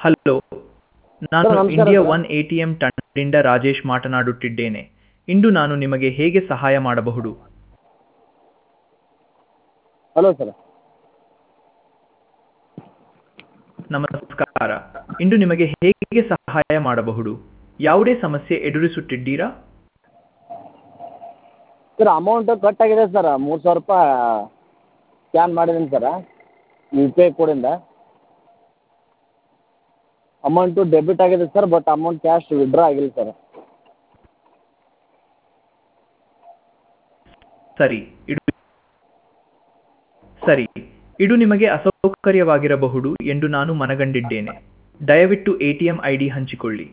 Hello ನಾನು sir, ನಮಸ್ಕಾರ India sir. One A T M ತಂಡದಿಂದ ರಾಜೇಶ್ ಮಾತನಾಡುತ್ತಿದ್ದೇನೆ ಇಂದು ನಾನು ನಿಮಗೆ ಹೇಗೆ ಸಹಾಯ ಮಾಡಬಹುದು ಹಲೋ ಸರ್ ನಮಸ್ಕಾರ ಇಂದು ನಿಮಗೆ ಹೇಗೆ ಸಹಾಯ ಮಾಡಬಹುದು ಯಾವುದೇ ಸಮಸ್ಯೆ ಎದುರಿಸುತ್ತಿದ್ದೀರಾ ಸರ್ ಅಮೌಂಟು ಕಟ್ ಆಗಿದೆ ಸರ್ ಮೂರು ಸಾವಿರ ರೂಪಾಯಿ ಸ್ಕ್ಯಾನ್ ಮಾಡಿದ್ದೀನಿ ಸರ ಯು ಪಿ ಐ ಕೋಡಿಂದ ಅಮೌಂಟು ಡೆಬಿಟ್ ಆಗಿದೆ sir but amount cash withdraw ಆಗಿಲ್ಲ ಸರ್ ಸರಿ ಇದು ಸರಿ ಇದು ನಿಮಗೆ ಅಸೌಕರ್ಯವಾಗಿರಬಹುದು ಎಂದು ನಾನು ಮನಗಂಡಿದ್ದೇನೆ ದಯವಿಟ್ಟು A T M I D ಹಂಚಿಕೊಳ್ಳಿ